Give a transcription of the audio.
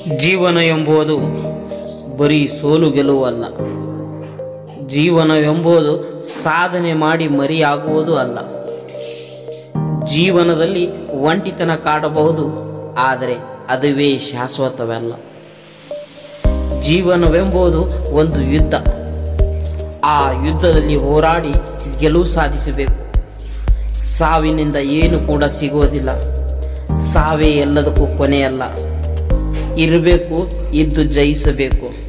ಜೀವನ ಎಂಬುದು ಬರೀ ಸೋಲು ಗೆಲುವಲ್ಲ ಜೀವನವೆಂಬುದು ಸಾಧನೆ ಮಾಡಿ ಮರಿಯಾಗುವುದು ಅಲ್ಲ ಜೀವನದಲ್ಲಿ ಒಂಟಿತನ ಕಾಡಬಹುದು ಆದರೆ ಅದುವೇ ಶಾಶ್ವತವಲ್ಲ ಜೀವನವೆಂಬುದು ಒಂದು ಯುದ್ಧ ಆ ಯುದ್ಧದಲ್ಲಿ ಹೋರಾಡಿ ಗೆಲುವು ಸಾಧಿಸಬೇಕು ಸಾವಿನಿಂದ ಏನು ಕೂಡ ಸಿಗುವುದಿಲ್ಲ ಸಾವೇ ಎಲ್ಲದಕ್ಕೂ ಕೊನೆಯಲ್ಲ ಇರಬೇಕು ಇದ್ದು ಜಯಿಸಬೇಕು